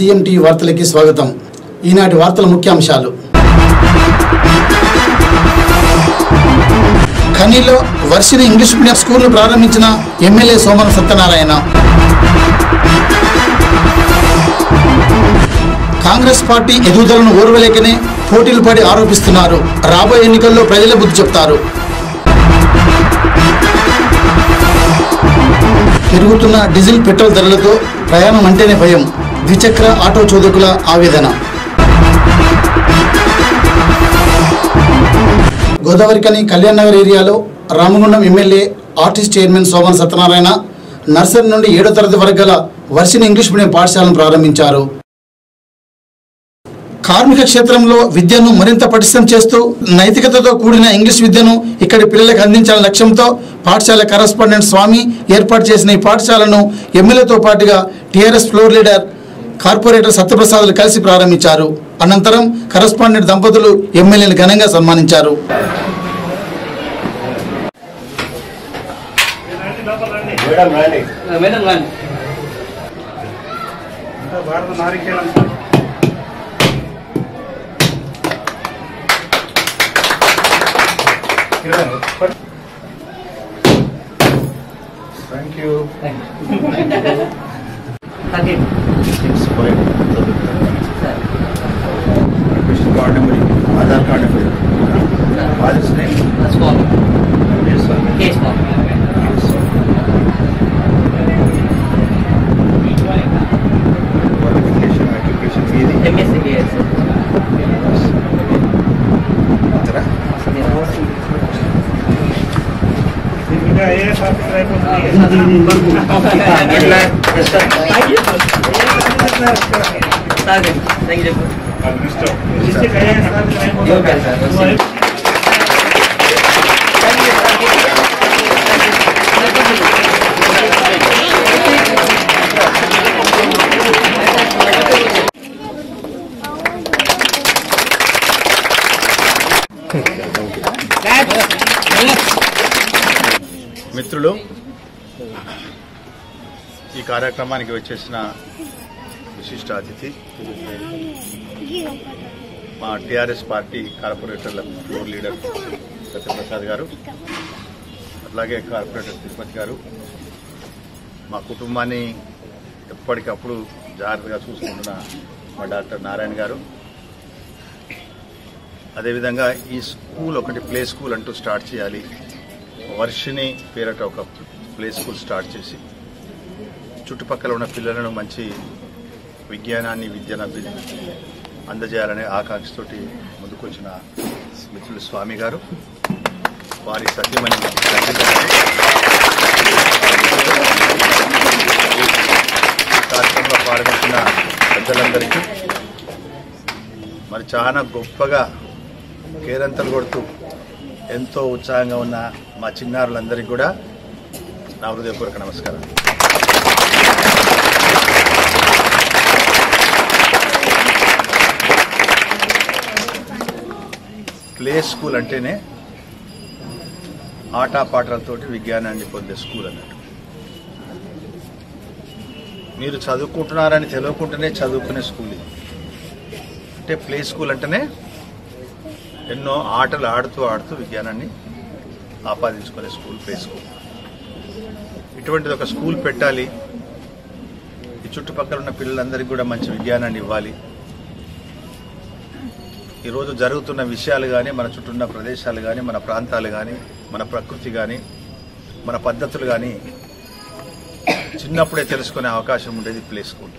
CM TV వార్తలకి స్వాగతం ఈనాటి వార్తల ముఖ్యాంశాలు ఖనీలో వర్షిని ఇంగ్లీష్ మీడియం స్కూల్ను ప్రారంభించిన ఎమ్మెల్యే సోమన సత్యనారాయణ కాంగ్రెస్ పార్టీ ఎదుగుదలను ఓర్వలేకనే పోటీలు పడి ఆరోపిస్తున్నారు రాబోయే ఎన్నికల్లో ప్రజల బుద్ధి చెప్తారు పెరుగుతున్న డీజిల్ పెట్రోల్ ధరలతో ప్రయాణం అంటేనే భయం ద్విచక్ర ఆటో చోదకుల ఆవేదన గోదావరికని కళ్యాణ్ నగర్ ఏరియాలో Ramagundam MLA artist chairman Soman Satyanarayana nursery నుండి ఏడో తరగతి వరకు గల వర్షిని ఇంగ్లీష్ మీడియం పాఠశాలను ప్రారంభించారు కార్మిక క్షేత్రంలో విద్యను మరింత పటిష్టం చేస్తూ నైతికతతో కూడిన ఇంగ్లీష్ విద్యను ఇక్కడి పిల్లలకు అందించాలనే లక్ష్యంతో పాఠశాల కరస్పాండెంట్ స్వామి ఏర్పాటు చేసిన ఈ పాఠశాలను ఎమ్మెల్యేతో పాటుగా టీఆర్ఎస్ ఫ్లోర్ లీడర్ కార్పొరేటర్ సత్యప్రసాద్లు కలిసి ప్రారంభించారు అనంతరం కరస్పాండెంట్ దంపతులు ఎమ్మెల్యేని ఘనంగా సన్మానించారు మేడం రండి మేడం రండి భారత నారికేళం thank you thirteen card number Aadhaar card number father's name Swami K Swami qualification education మీది ఎంఎస్సీ బిఎస్ ఇతరా థ్యాంక్ యూ మిత్రులు ఈ కార్యక్రమానికి వచ్చేసిన విశిష్ట అతిథి మా టిఆర్ఎస్ పార్టీ కార్పొరేటర్ల ఫ్లోర్ లీడర్ సత్యప్రసాద్ గారు అట్లాగే కార్పొరేటర్ తిరుపతి గారు మా కుటుంబాన్ని ఎప్పటికప్పుడు జాగ్రత్తగా చూసుకుంటున్న మా డాక్టర్ నారాయణ గారు అదేవిధంగా ఈ స్కూల్ ఒకటి ప్లే స్కూల్ అంటూ స్టార్ట్ చేయాలి వర్షిని పేరట ఒక ప్లే స్కూల్ స్టార్ట్ చేసి చుట్టుపక్కల ఉన్న పిల్లలను మంచి విజ్ఞానాన్ని విద్యను అభి- అందజేయాలనే ఆకాంక్షతోటి ముందుకొచ్చిన మిత్రులు స్వామి గారు వారి సత్యమని సంగీత గారు. ఈ కార్యక్రమంలో పాల్గొంటున్న పెద్దలందరికీ మరి చాలా గొప్పగా కేరంతలు కొడుతూ ఎంతో ఉత్సాహంగా ఉన్న మా చిన్నారులందరికీ కూడా నా హృదయపూర్వక నమస్కారం ప్లే స్కూల్ అంటేనే ఆటపాటలతోటి విజ్ఞానాన్ని పొందే స్కూల్ అన్నట్టు మీరు చదువుకుంటున్నారని తెలియకుండానే చదువుకునే స్కూల్ ఇది అంటే ప్లే స్కూల్ అంటేనే ఎన్నో ఆటలు ఆడుతూ ఆడుతూ విజ్ఞానాన్ని ఆపాదించుకునే స్కూల్ ప్లే స్కూల్ ఇటువంటిది ఒక స్కూల్ పెట్టాలి ఈ చుట్టుపక్కల ఉన్న పిల్లలందరికీ కూడా మంచి విజ్ఞానాన్ని ఇవ్వాలి ఈరోజు జరుగుతున్న విషయాలు కానీ మన చుట్టూ ఉన్న ప్రదేశాలు కానీ మన ప్రాంతాలు కానీ మన ప్రకృతి కానీ మన పద్ధతులు కానీ చిన్నప్పుడే తెలుసుకునే అవకాశం ఉండేది ప్లే స్కూల్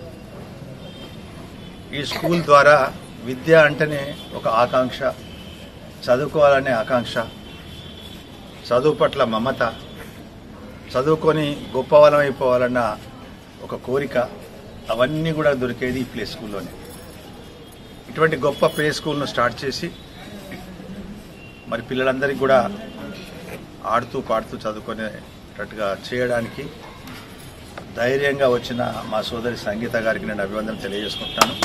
ఈ స్కూల్ ద్వారా విద్య అంటేనే ఒక ఆకాంక్ష చదువుకోవాలనే ఆకాంక్ష చదువు పట్ల మమత చదువుకొని గొప్పవాళ్ళం అయిపోవాలన్న ఒక కోరిక అవన్నీ కూడా దొరికేది ఈ ప్లే స్కూల్లోనే ఇటువంటి గొప్ప ప్లే స్కూల్ను స్టార్ట్ చేసి మరి పిల్లలందరికీ కూడా ఆడుతూ పాడుతూ చదువుకునేటట్టుగా చేయడానికి ధైర్యంగా వచ్చిన మా సోదరి సంగీత గారికి నేను అభివందన తెలియజేసుకుంటాను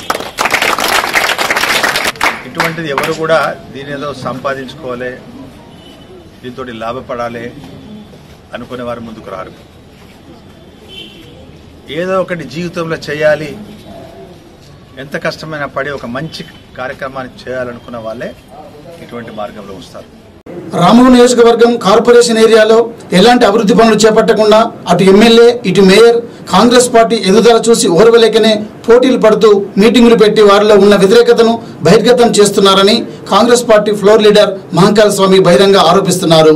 ఇటువంటిది ఎవరు కూడా దీని ఏదో సంపాదించుకోవాలి దీంతో లాభపడాలి అనుకునే వారు ముందుకు రారు ఏదో ఒకటి జీవితంలో చేయాలి ఎంత కష్టమైనా పడి ఒక మంచి కార్యక్రమాన్ని చేయాలనుకున్న వాళ్ళే ఇటువంటి మార్గంలో వస్తారు రామగుండ నియోజకవర్గం కార్పొరేషన్ ఏరియాలో ఎలాంటి అభివృద్ధి పనులు చేపట్టకుండా అటు ఎమ్మెల్యే ఇటు మేయర్ కాంగ్రెస్ పార్టీ ఎదుగుదల చూసి ఓర్వలేకనే పోటీలు పడుతూ మీటింగులు పెట్టి వారిలో ఉన్న వ్యతిరేకతను బహిర్గతం చేస్తున్నారని Congress party floor leader Mahankali Swami బహిరంగ ఆరోపిస్తున్నారు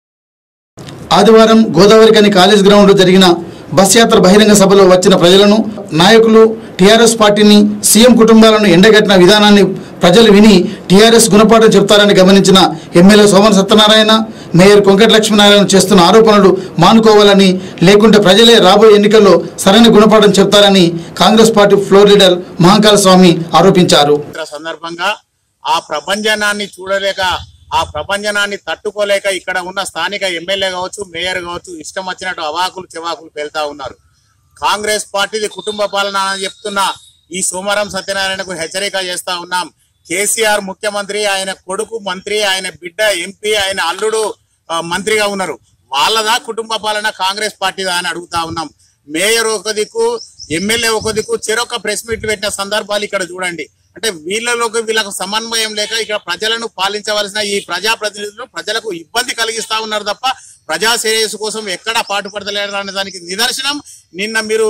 ఆదివారం గోదావరికని కాలేజ్ గ్రౌండ్ జరిగిన బస్ యాత్ర బహిరంగ సభలో వచ్చిన ప్రజలను నాయకులు టీఆర్ఎస్ పార్టీని సీఎం కుటుంబాలను ఎండగట్టిన విధానాన్ని ప్రజలు విని టీఆర్ఎస్ గుణపాఠం చెప్తారని గమనించిన ఎమ్మెల్యే సోమన్ సత్యనారాయణ మేయర్ కొంకట లక్ష్మీనారాయణ చేస్తున్న ఆరోపణలు మానుకోవాలని లేకుంటే ప్రజలే రాబోయే ఎన్నికల్లో సరైన గుణపాఠం చెప్తారని Congress party floor leader Mahankali Swami ఆరోపించారు యాత్ర సందర్భంగా ఆ ప్రభంజనాన్ని చూడలేక ఆ ప్రభంజనాన్ని తట్టుకోలేక ఇక్కడ ఉన్న స్థానిక ఎమ్మెల్యే కావచ్చు మేయర్ కావచ్చు ఇష్టం వచ్చినట్టు అవాకులు చెవాకులు వెళ్తా ఉన్నారు కాంగ్రెస్ పార్టీది కుటుంబ పాలన అని చెప్తున్న ఈ సోమవారం సత్యనారాయణకు హెచ్చరిక చేస్తా ఉన్నాం కేసీఆర్ ముఖ్యమంత్రి ఆయన కొడుకు మంత్రి ఆయన బిడ్డ ఎంపీ ఆయన అల్లుడు ఆ, మంత్రిగా ఉన్నారు వాళ్ళదా కుటుంబ పాలన కాంగ్రెస్ పార్టీదా అని అడుగుతా ఉన్నాం మేయర్ ఒక దిక్కు ఎమ్మెల్యే ఒక దిక్కు చెరొక ప్రెస్ మీట్ పెట్టిన సందర్భాలు ఇక్కడ చూడండి అంటే వీళ్ళలోకి వీళ్ళకు సమన్వయం లేక ఇక్కడ ప్రజలను పాలించవలసిన ఈ ప్రజాప్రతినిధులు ప్రజలకు ఇబ్బంది కలిగిస్తా ఉన్నారు తప్ప ప్రజా శ్రేయస్సు కోసం ఎక్కడ పాటుపడతలేరు అనే దానికి నిదర్శనం నిన్న మీరు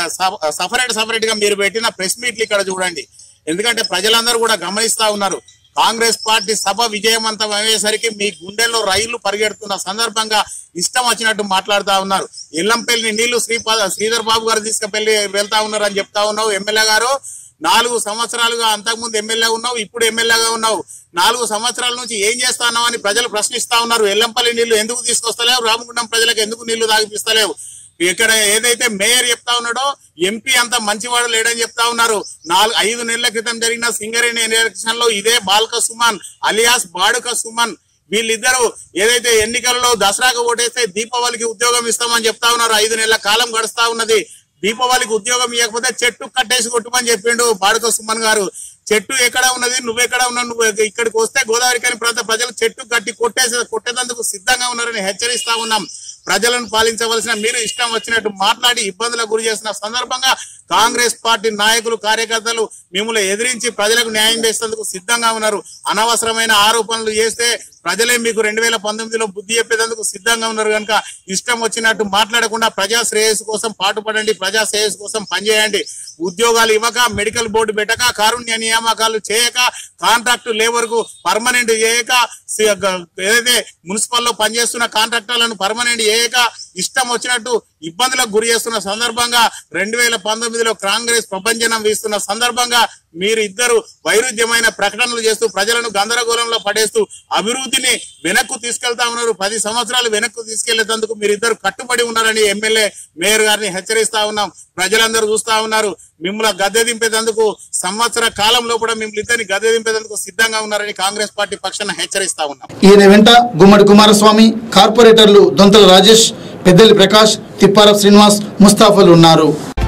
సపరేట్ సపరేట్ గా మీరు పెట్టిన ప్రెస్ మీట్లు ఇక్కడ చూడండి ఎందుకంటే ప్రజలందరూ కూడా గమనిస్తా ఉన్నారు కాంగ్రెస్ పార్టీ సభ విజయవంతం అయ్యేసరికి మీ గుండెల్లో రైళ్లు పరిగెడుతున్న సందర్భంగా ఇష్టం వచ్చినట్టు మాట్లాడుతా ఉన్నారు ఎల్లంపల్లి నీళ్లు శ్రీపాద శ్రీధర్ బాబు గారు తీసుకుపెళ్లి వెళ్తా ఉన్నారు అని చెప్తా ఉన్నావు ఎమ్మెల్యే గారు నాలుగు సంవత్సరాలుగా అంతకుముందు ఎమ్మెల్యే ఉన్నావు ఇప్పుడు ఎమ్మెల్యేగా ఉన్నావు నాలుగు సంవత్సరాల నుంచి ఏం చేస్తాన్నావు అని ప్రజలు ప్రశ్నిస్తా ఉన్నారు ఎల్లంపల్లి నీళ్లు ఎందుకు తీసుకొస్తలేవు రామగుండం ప్రజలకు ఎందుకు నీళ్లు తాగిపిస్తలేవు ఇక్కడ ఏదైతే మేయర్ చెప్తా ఉన్నాడో ఎంపీ అంత మంచివాడు లేడని చెప్తా ఉన్నారు నాలుగు ఐదు నెలల క్రితం జరిగిన సింగరేణి ఎలక్షన్ లో ఇదే బాల్క సుమన్ అలియాస్ బాడుక సుమన్ వీళ్ళిద్దరూ ఏదైతే ఎన్నికలలో దసరాకు ఓటేస్తే దీపావళికి ఉద్యోగం ఇస్తామని చెప్తా ఉన్నారు ఐదు నెలల కాలం గడుస్తా ఉన్నది దీపావళికి ఉద్యోగం ఇవ్వకపోతే చెట్టు కట్టేసి కొట్టుమని చెప్పిండు బాడుక సుమన్ గారు చెట్టు ఎక్కడ ఉన్నది నువ్వెక్కడ ఉన్నావు నువ్వు ఇక్కడికి వస్తే గోదావరి కాని ప్రాంత ప్రజలు చెట్టు కట్టి కొట్టేసి కొట్టేందుకు సిద్ధంగా ఉన్నారని హెచ్చరిస్తా ఉన్నాం ప్రజలను పాలించవలసిన మీరు ఇష్టం వచ్చినట్టు మాట్లాడి ఇబ్బందులకు గురి చేసిన సందర్భంగా కాంగ్రెస్ పార్టీ నాయకులు కార్యకర్తలు మిమ్మల్ని ఎదిరించి ప్రజలకు న్యాయం చేసేందుకు సిద్ధంగా ఉన్నారు అనవసరమైన ఆరోపణలు చేస్తే ప్రజలే మీకు రెండు వేల పంతొమ్మిదిలో బుద్ధి చెప్పేందుకు సిద్ధంగా ఉన్నారు కనుక ఇష్టం వచ్చినట్టు మాట్లాడకుండా ప్రజా శ్రేయస్సు కోసం పాటుపడండి ప్రజా శ్రేయస్సు కోసం పనిచేయండి ఉద్యోగాలు ఇవ్వక మెడికల్ బోర్డు పెట్టక కారుణ్య నియామకాలు చేయక కాంట్రాక్టు లేబర్ కు పర్మనెంట్ చేయక సి- గ- ఏదైతే మున్సిపల్ లో పనిచేస్తున్న కాంట్రాక్టర్లను పర్మనెంట్ చేయక ఇష్టం వచ్చినట్టు ఇబ్బందులకు గురి చేస్తున్న సందర్భంగా రెండు వేల పంతొమ్మిదిలో కాంగ్రెస్ ప్రపంచనం వీస్తున్న సందర్భంగా మీరు ఇద్దరు వైరుధ్యమైన ప్రకటనలు చేస్తూ ప్రజలను గందరగోళంలో పడేస్తూ అభివృద్ధిని వెనక్కు తీసుకెళ్తా ఉన్నారు పది సంవత్సరాలు వెనక్కు తీసుకెళ్లేందుకు మీరు ఇద్దరు కట్టుబడి ఉన్నారని ఎమ్మెల్యే మేయర్ గారిని హెచ్చరిస్తా ఉన్నాం ప్రజలందరూ చూస్తా ఉన్నారు మిమ్మల్ని గద్దె దింపేందుకు సంవత్సర కాలంలో కూడా మిమ్మల్ని ఇద్దరిని గద్దె దింపేందుకు సిద్ధంగా ఉన్నారని కాంగ్రెస్ పార్టీ పక్షాన హెచ్చరిస్తా ఉన్నాం ఈయన వెంట గుమ్మడి కుమారస్వామి కార్పొరేటర్లు దొంతల రాజేష్ పెద్దలి ప్రకాష్ తిప్పారపు శ్రీనివాస్ ముస్తాఫలు ఉన్నారు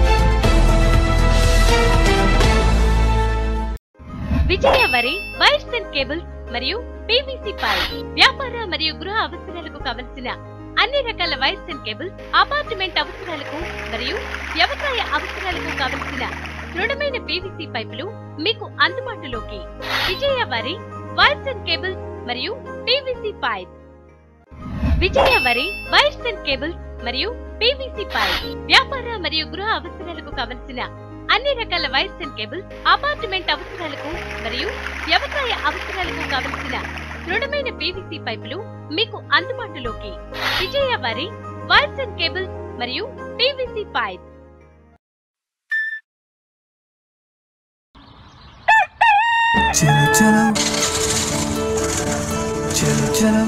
విజయ వరి వైర్స్ అండ్ కేబుల్స్ మరియు పీవీసీ పైప్ వ్యాపార మరియు గృహ అవసరాలకు కావలసిన అన్ని రకాల వైర్స్ అండ్ కేబుల్స్ అపార్ట్మెంట్ అవసరాలకు మరియు వ్యవసాయ అవసరాలకు కావలసిన దృఢమైన పీవీసీ పైపులు మీకు అందుబాటులోకి విజయ వరి వైర్స్ అండ్ కేబుల్స్ మరియు పీవీసీ పైప్ విజయ వరి వైర్స్ అండ్ కేబుల్స్ మరియు పీవీసీ పైప్ వ్యాపార మరియు గృహ అవసరాలకు కావలసిన అన్ని రకాల వైర్స్ అండ్ కేబుల్స్ అపార్ట్మెంట్ అవసరాలకు మరియు వ్యవసాయ అవసరాలకు కావలసిన దృఢమైన పీవీసీ పైపులు మీకు అందుబాటులోకి విజయ వరి వైర్స్ అండ్ కేబుల్స్ మరియు పీవీసీ పైప్ చలో చలో చలో చలో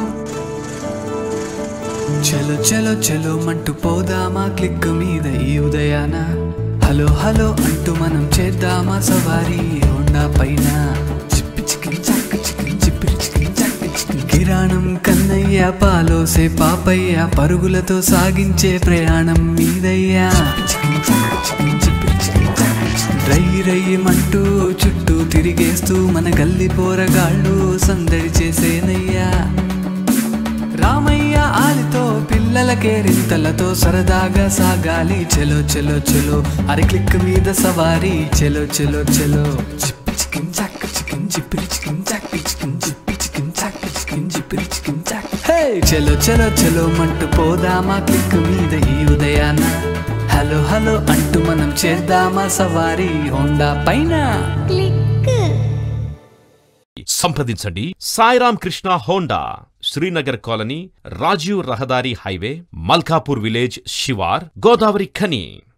చలో చలో చలో మంటూ పోదామా క్లిక్ మీద ఈ ఉదయాన హలో హలో అంటూ మనం చేద్దామా సవారీ హోండా పైన చిప్పి చికిరి చక్క చికిరి చిప్పిరి చికిరి చక్క చికిరి కిరాణం కన్నయ్య పాలోసే పాపయ్య పరుగులతో సాగించే ప్రయాణం మీదయ్యా చికిరి చక్క చికిరి చిప్పిరి చికిరి చక్క చికిరి. రై రయ్యమంటూ చుట్టూ తిరిగేస్తూ మన గల్లి పోరగాళ్ళు సందడి చేసేనయ్యా రామయ్య ఆలితో పిల్ల పిల్లల కేరింతలతో సరదాగా సాగాలి చెలో చెలో చెలో అరి క్లిక్ మీద సవారీ చెలో చెలో చెలో చిప్పి చికిన్ చాక్ చికిన్ చిప్పిరి చికిన్ చాక్ చికిన్ చిప్పి చికిన్ చాక్ చికిన్ చిప్పిరి చికిన్ చాక్ హే చెలో చెలో చెలో మంటూ పోదామా క్లిక్ మీద ఈ ఉదయాన హలో హలో అంటూ మనం చేద్దామా సవారీ హోండా పైన సంప్రదించండి సాయిరామ్ కృష్ణ హోండా శ్రీనగర్ కాలనీ రాజీవ్ రహదారి హైవే మల్కాపూర్ విలేజ్ శివార్ గోదావరి ఖని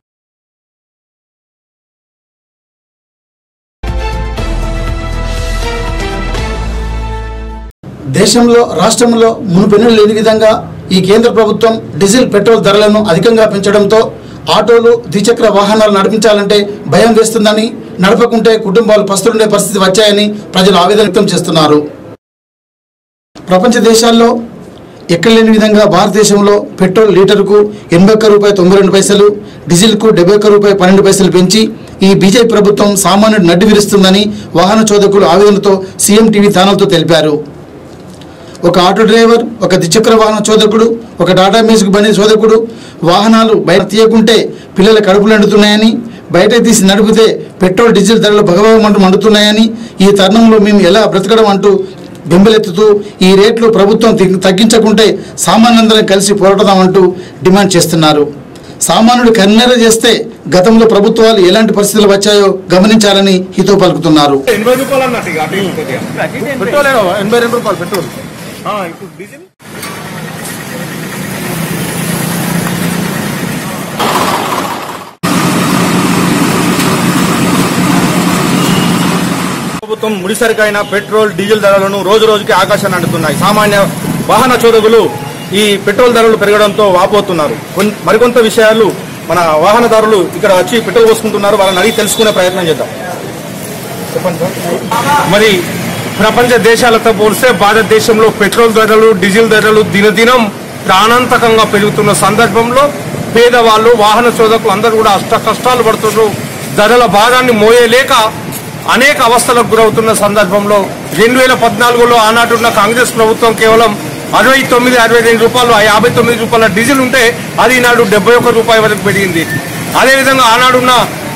దేశంలో రాష్ట్రంలో మునుపెన్నడూ లేని విధంగా ఈ కేంద్ర ప్రభుత్వం డీజిల్ పెట్రోల్ ధరలను అధికంగా పెంచడంతో ఆటోలు ద్విచక్ర వాహనాలు నడిపించాలంటే భయం వేస్తుందని నడపకుంటే కుటుంబాలు పస్తులుండే పరిస్థితి వచ్చాయని ప్రజలు ఆవేదన వ్యక్తం చేస్తున్నారు ప్రపంచ దేశాల్లో ఎక్కడ లేని విధంగా భారతదేశంలో పెట్రోల్ లీటరుకు ఎనభై ఒక్క రూపాయి తొంభై రెండు పైసలు డీజిల్కు డెబ్బై ఒక్క రూపాయి పన్నెండు పైసలు పెంచి ఈ బీజేపీ ప్రభుత్వం సామాన్యుడు నడ్డి విరుస్తుందని వాహన చోదకులు ఆవేదనతో సీఎం టీవీ ఛానల్తో తెలిపారు ఒక ఆటో డ్రైవర్ ఒక ద్విచక్ర వాహన చోదకుడు ఒక టాటా మ్యూజిక్ బండి చోదకుడు వాహనాలు బయట తీయకుంటే పిల్లల కడుపులు ఎండుతున్నాయని బయట తీసి నడిపితే పెట్రోల్ డీజిల్ ధరలు భగభగమంటూ మండుతున్నాయని ఈ తరుణంలో మేము ఎలా బ్రతకడం అంటూ బెంబెలెత్తుతూ ఈ రేట్లు ప్రభుత్వం తగ్గి- తగ్గించకుంటే సామాన్యులందరం కలిసి పోరాడదామంటూ డిమాండ్ చేస్తున్నారు సామాన్యుడు కన్నెర చేస్తే గతంలో ప్రభుత్వాలు ఎలాంటి పరిస్థితులు వచ్చాయో గమనించాలని హితో పలుకుతున్నారు పెట్రోల్ ఎనభై రెండు రూపాయలు పెట్రోల్ ప్రభుత్వం ముడిసరికైన పెట్రోల్ డీజిల్ ధరలను రోజు రోజుకి ఆకాశాన్ని అంటున్నాయి సామాన్య వాహన చోదకులు ఈ పెట్రోల్ ధరలు పెరగడంతో వాపోతున్నారు కొన్- మరికొంత విషయాలు మన వాహనదారులు ఇక్కడ వచ్చి పెట్రోల్ పోసుకుంటున్నారు వాళ్ళని అడిగి తెలుసుకునే ప్రయత్నం చేద్దాం చెప్పండి సార్ మరి ప్రపంచ దేశాలతో పోలిస్తే భారతదేశంలో పెట్రోల్ ధరలు డీజిల్ ధరలు దినదినం ప్రాణాంతకంగా పెరుగుతున్న సందర్భంలో పేదవాళ్ళు వాహన చోదకులు అందరూ కూడా అష్ట కష్టాలు పడుతున్నారు ధరల భారాన్ని మోయలేక అనేక అవస్థలకు గురవుతున్న సందర్భంలో రెండు వేల పద్నాలుగులో ఆనాటున్న కాంగ్రెస్ ప్రభుత్వం కేవలం అరవై తొమ్మిది అరవై రెండు రూపాయలు ఆ యాభై తొమ్మిది రూపాయల డీజిల్ ఉంటే అది ఈనాడు డెబ్బై ఒక్క రూపాయల వరకు పెరిగింది అదేవిధంగా ఆనాడున్న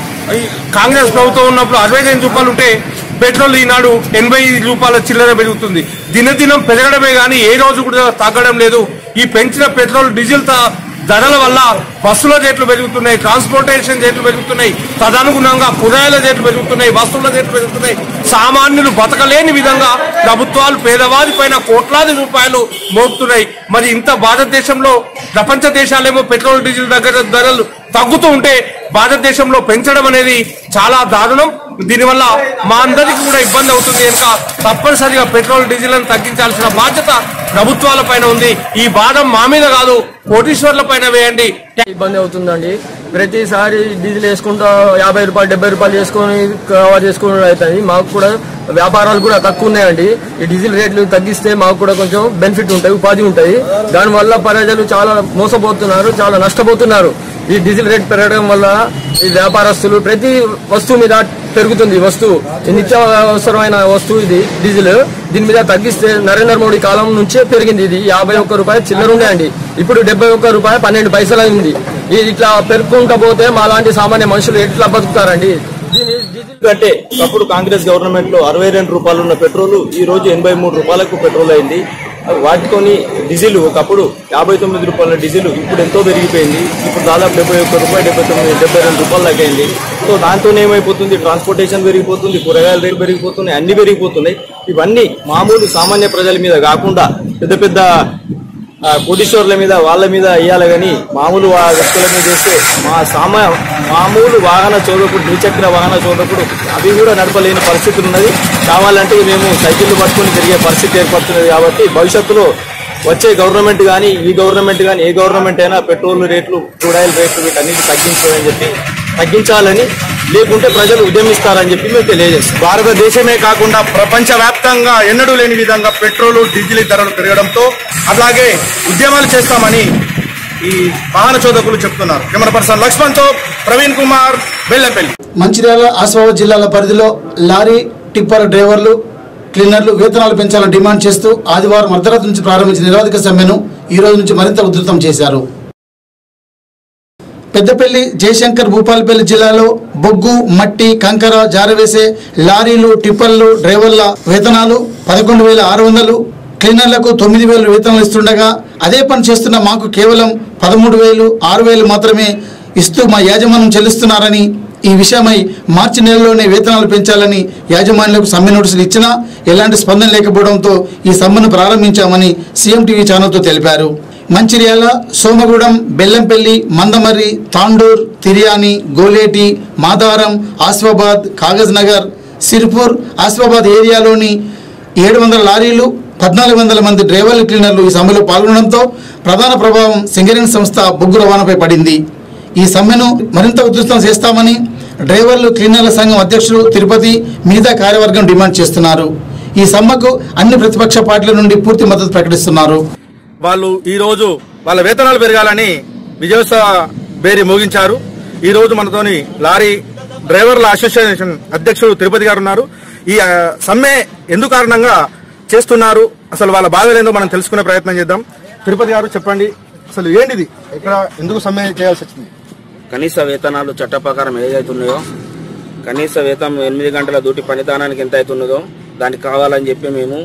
ఈ కాంగ్రెస్ ప్రభుత్వం ఉన్నప్పుడు అరవై రెండు రూపాయలు ఉంటే పెట్రోల్ ఈనాడు ఎనభై రూపాయల చిల్లర పెరుగుతుంది దినదినం పెరగడమే గానీ ఏ రోజు కూడా తగ్గడం లేదు ఈ పెంచిన పెట్రోల్ డీజిల్ త- ధరల వల్ల బస్సుల రేట్లు పెరుగుతున్నాయి ట్రాన్స్పోర్టేషన్ రేట్లు పెరుగుతున్నాయి తదనుగుణంగా కూరగాయల రేట్లు పెరుగుతున్నాయి వస్తువుల రేట్లు పెరుగుతున్నాయి సామాన్యులు బతకలేని విధంగా ప్రభుత్వాలు పేదవారి పైన కోట్లాది రూపాయలు మోపుతున్నాయి మరి ఇంత భారతదేశంలో ప్రపంచ దేశాలేమో పెట్రోల్ డీజిల్ దగ్గర ధరలు తగ్గుతూ ఉంటే భారతదేశంలో పెంచడం అనేది చాలా దారుణం దీనివల్ల మా అందరికీ కూడా ఇబ్బంది అవుతుంది కనుక తప్పనిసరిగా పెట్రోల్ డీజిల్ లను తగ్గించాల్సిన బాధ్యత ప్రభుత్వాల పైన ఉంది ఈ భారం మా మీద కాదు కోటీశ్వర్ల పైన వేయండి ఇబ్బంది అవుతుందండి ప్రతిసారి డీజిల్ వేసుకుంటా యాభై రూపాయలు డెబ్బై రూపాయలు చేసుకొని కవర్ చేసుకోవడం అవుతుంది మాకు కూడా వ్యాపారాలు కూడా తక్కువ ఉన్నాయండి ఈ డీజిల్ రేట్లు తగ్గిస్తే మాకు కూడా కొంచెం బెనిఫిట్ ఉంటాయి ఉపాధి ఉంటుంది దానివల్ల ప్రజలు చాలా మోసపోతున్నారు చాలా నష్టపోతున్నారు ఈ డీజిల్ రేట్ పెరగడం వల్ల ఈ వ్యాపారస్తులు ప్రతి వస్తువు మీద పెరుగుతుంది ఈ వస్తువు ఈ నిత్య అవసరమైన వస్తువు ఇది డీజిల్ దీని మీద తగ్గిస్తే నరేంద్ర మోడీ కాలం నుంచే పెరిగింది ఇది యాభై ఒక్క రూపాయలు చిల్లర ఉండే అండి ఇప్పుడు డెబ్బై ఒక్క రూపాయలు పన్నెండు పైసలు అయింది ఇది ఇట్లా పెరుగుకుంటా పోతే మా లాంటి సామాన్య మనుషులు ఎట్లా బతుకుతారండి దీని డీజిల్ అంటే అప్పుడు కాంగ్రెస్ గవర్నమెంట్ లో అరవై రెండు రూపాయలు ఉన్న పెట్రోల్ ఈ రోజు ఎనభై మూడు రూపాయలకు పెట్రోల్ అయింది వాటితోని డీజిల్ ఒకప్పుడు యాభై తొమ్మిది రూపాయల డీజిల్ ఇప్పుడు ఎంతో పెరిగిపోయింది ఇప్పుడు దాదాపు డెబ్బై ఒక్క రూపాయలు డెబ్బై తొమ్మిది డెబ్బై రెండు రూపాయలు తగ్గింది సో దాంతో ఏమైపోతుంది ట్రాన్స్పోర్టేషన్ పెరిగిపోతుంది కూరగాయల రేట్లు పెరిగిపోతున్నాయి అన్ని పెరిగిపోతున్నాయి ఇవన్నీ మామూలు సామాన్య ప్రజల మీద కాకుండా పెద్ద పెద్ద ఆ, కోటీశ్వర్ల మీద వాళ్ళ మీద వేయాలి కానీ మామూలు వా- వ్యక్తుల మీద వేస్తే మా సామా మామూలు వాహన చోదకుడు ద్విచక్ర వాహన చోదకుడు అవి కూడా నడపలేని పరిస్థితి ఉన్నది కావాలంటే మేము సైకిళ్ళు పట్టుకొని తిరిగే పరిస్థితి ఏర్పడుతున్నది కాబట్టి భవిష్యత్తులో వచ్చే గవర్నమెంట్ కానీ ఈ గవర్నమెంట్ కానీ ఏ గవర్నమెంట్ అయినా పెట్రోల్ రేట్లు క్రూడాయిల్ రేట్లు వీటన్నిటి తగ్గించాలని చెప్పి తగ్గించాలని లేకుంటే ప్రజలు ఉద్యమిస్తారని చెప్పి మేము తెలియజేస్తాం భారతదేశమే కాకుండా ప్రపంచ వ్యాప్తంగా ఎన్నడూ లేని విధంగా పెట్రోల్ డీజిల్ ధరలు పెరగడంతో అలాగే ఉద్యమాలు చేస్తామని ఈ వాహన చోదకులు చెప్తున్నారు కెమెరా పర్సన్ లక్ష్మణ్ తో ప్రవీణ్ కుమార్ బెల్లంపల్లి మంచిర్యాల ఆసిఫాబాద్ జిల్లాల పరిధిలో లారీ టిప్పర్ డ్రైవర్లు క్లీనర్లు వేతనాలు పెంచాలని డిమాండ్ చేస్తూ ఆదివారం అర్ధరాత్రి నుంచి ప్రారంభించిన నిరోధక సమ్మెను ఈ రోజు నుంచి మరింత ఉధృతం చేశారు పెద్దపల్లి జయశంకర్ భూపాలపల్లి జిల్లాలో బొగ్గు మట్టి కంకర జారవేసే లారీలు టిప్పర్లు డ్రైవర్ల వేతనాలు పదకొండు వేల ఆరు వందలు క్లీనర్లకు తొమ్మిది వేలు వేతనాలు ఇస్తుండగా అదే పని చేస్తున్న మాకు కేవలం పదమూడు వేలు ఆరు వేలు మాత్రమే ఇస్తూ మా యాజమాన్యం చెల్లిస్తున్నారని ఈ విషయమై మార్చి నెలలోనే వేతనాలు పెంచాలని యాజమాన్యులకు సమ్మె నోటీసులు ఇచ్చినా ఎలాంటి స్పందన లేకపోవడంతో ఈ సమ్మెను ప్రారంభించామని సీఎం టీవీ ఛానల్తో తెలిపారు మంచిర్యాల సోమగూడెం బెల్లంపల్లి మందమర్రి తాండూర్ తిర్యాని గోలేటి మాదారం ఆసిఫాబాద్ కాగజ్ నగర్ సిర్పూర్ ఆసిఫాబాద్ ఏరియాలోని ఏడు వందల లారీలు పద్నాలుగు వందల మంది డ్రైవర్లు క్లీనర్లు ఈ సమ్మెలో పాల్గొనడంతో ప్రధాన ప్రభావం సింగరేణి సంస్థ బొగ్గు రవాణాపై పడింది ఈ సమ్మెను మరింత ఉధృతం చేస్తామని డ్రైవర్లు క్లీనర్ల సంఘం అధ్యక్షులు తిరుపతి మిగతా కార్యవర్గం డిమాండ్ చేస్తున్నారు ఈ సమ్మెకు అన్ని ప్రతిపక్ష పార్టీల నుండి పూర్తి మద్దతు ప్రకటిస్తున్నారు వాళ్ళు ఈ రోజు వాళ్ళ వేతనాలు పెరగాలని విజయోత్సవ బేరి మోగించారు ఈ రోజు మనతోని లారీ డ్రైవర్ల అసోసియేషన్ అధ్యక్షుడు తిరుపతి గారు ఉన్నారు ఈ ఆ, సమ్మె ఎందుకు కారణంగా చేస్తున్నారు అసలు వాళ్ళ బాధలేందో మనం తెలుసుకునే ప్రయత్నం చేద్దాం తిరుపతి గారు చెప్పండి అసలు ఏంటిది ఇక్కడ ఎందుకు సమ్మె చేయాల్సి వచ్చింది కనీస వేతనాలు చట్ట ప్రకారం ఏదైతున్నాయో కనీస వేతనం ఎనిమిది గంటల డ్యూటీ పనిదానానికి ఎంత అవుతున్నదో దానికి కావాలని చెప్పి మేము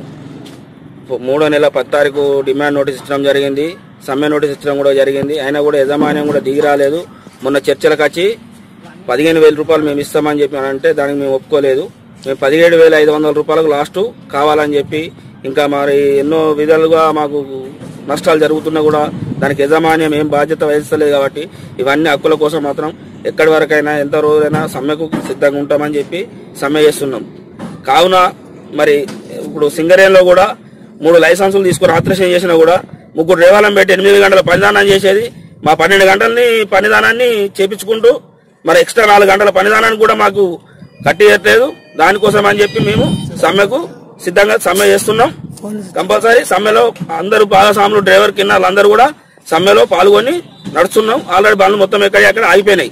మూడో నెల పది తారీఖు డిమాండ్ నోటీస్ ఇచ్చడం జరిగింది సమ్మె నోటీస్ ఇచ్చడం కూడా జరిగింది అయినా కూడా యజమాన్యం కూడా దిగి రాలేదు మొన్న చర్చలకు వచ్చి పదిహేను వేల రూపాయలు మేము ఇస్తామని చెప్పి అని అంటే దానికి మేము ఒప్పుకోలేదు మేము పదిహేడు వేల ఐదు వందల రూపాయలకు లాస్ట్ కావాలని చెప్పి ఇంకా మరి ఎన్నో విధాలుగా మాకు నష్టాలు జరుగుతున్నా కూడా దానికి యజమాన్యం ఏం బాధ్యత వహిస్తలేదు కాబట్టి ఇవన్నీ హక్కుల కోసం మాత్రం ఎక్కడి వరకైనా ఎంత రోజైనా సమ్మెకు సిద్ధంగా ఉంటామని చెప్పి సమ్మె చేస్తున్నాం కావున మరి ఇప్పుడు సింగరేణిలో కూడా మూడు లైసెన్సులు తీసుకుని ఆపరేషన్ చేసినా కూడా ముగ్గురు డ్రైవర్లను పెట్టి ఎనిమిది గంటల పనిదానం చేసేది మా పన్నెండు గంటలని పనిదానాన్ని చేపించుకుంటూ మరి ఎక్స్ట్రా నాలుగు గంటల పనిదానాన్ని కూడా మాకు కట్టియట్లేదు దానికోసం అని చెప్పి మేము సమ్మెకు సిద్ధంగా సమ్మె చేస్తున్నాం కంపల్సరీ సమ్మెలో అందరూ భాగస్వాములు డ్రైవర్ కింద వాళ్ళందరూ కూడా సమ్మెలో పాల్గొని నడుస్తున్నాం ఆల్రెడీ బండ్లు మొత్తం ఎక్కడ ఎక్కడ ఆగిపోయినాయి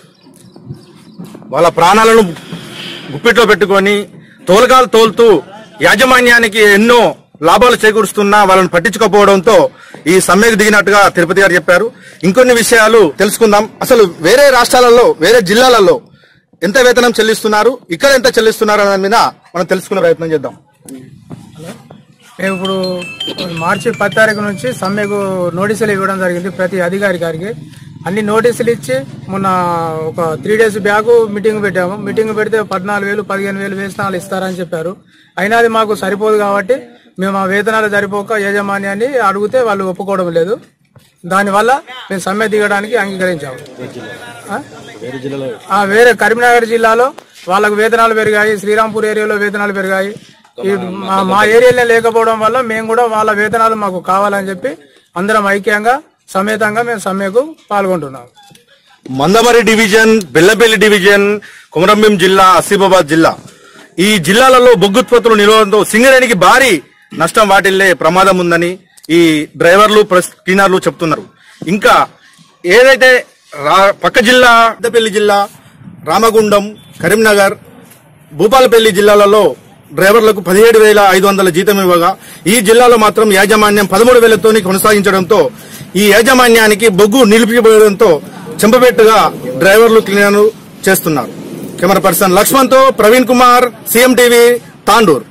వాళ్ళ ప్రాణాలను గుప్పిట్లో పెట్టుకొని తోలకాలు తోలుతూ యాజమాన్యానికి ఎన్నో లాభాలు చేకూరుస్తున్నా వాళ్ళని పట్టించుకోకపోవడంతో ఈ సమ్మెకు దిగినట్టుగా తిరుపతి గారు చెప్పారు ఇంకొన్ని విషయాలు తెలుసుకుందాం అసలు వేరే రాష్ట్రాలలో వేరే జిల్లాలలో ఎంత వేతనం చెల్లిస్తున్నారు ఇక్కడ ఎంత చెల్లిస్తున్నారు అనే దాని మీద మనం తెలుసుకునే ప్రయత్నం చేద్దాం మేము ఇప్పుడు మార్చి పది తారీఖు నుంచి సమ్మెకు నోటీసులు ఇవ్వడం జరిగింది ప్రతి అధికారి గారికి అన్ని నోటీసులు ఇచ్చి మొన్న ఒక త్రీ డేస్ బ్యాక్ మీటింగ్ పెట్టాము మీటింగ్ పెడితే పద్నాలుగు వేలు పదిహేను వేలు వేతనాలు ఇస్తారని చెప్పారు అయినా అది మాకు సరిపోదు కాబట్టి మేము ఆ వేతనాలు సరిపోక యాజమాన్యాన్ని అడిగితే వాళ్ళు ఒప్పుకోవడం లేదు దానివల్ల మేము సమ్మె దిగడానికి అంగీకరించాము ఆ? ఆ, వేరే కరీంనగర్ జిల్లాలో వాళ్ళకు వేతనాలు పెరిగాయి శ్రీరాంపూర్ ఏరియాలో వేతనాలు పెరిగాయి ఈ మా- మా ఏరియాలో లేకపోవడం వల్ల మేము కూడా వాళ్ళ వేతనాలు మాకు కావాలని చెప్పి అందరం ఐక్యంగా సమేతంగా మేము సమ్మెకు పాల్గొంటున్నాం మందమరి డివిజన్ బెల్లపల్లి డివిజన్ కొమరంభీం జిల్లా ఆసిఫాబాద్ జిల్లా ఈ జిల్లాలలో బొగ్గుత్పత్తుల నిరోధంతో సింగరేణికి భారీ నష్టం వాటిల్లే ప్రమాదం ఉందని ఈ డ్రైవర్లు ప్లస్ క్లీనర్లు చెప్తున్నారు ఇంకా ఏదైతే రా- పక్క జిల్లా పెద్దపల్లి జిల్లా రామగుండం కరీంనగర్ భూపాలపల్లి జిల్లాలలో డ్రైవర్లకు పదిహేడు వేల ఐదు వందల జీతం ఇవ్వగా ఈ జిల్లాలో మాత్రం యాజమాన్యం పదమూడు వేలతోని కొనసాగించడంతో ఈ యాజమాన్యానికి బొగ్గు నిలిపిపోయడంతో చెంపబెట్టుగా డ్రైవర్లు క్లీనర్లు చేస్తున్నారు కెమెరా పర్సన్ లక్ష్మణ్తో ప్రవీణ్ కుమార్ సీఎం టీవీ తాండూర్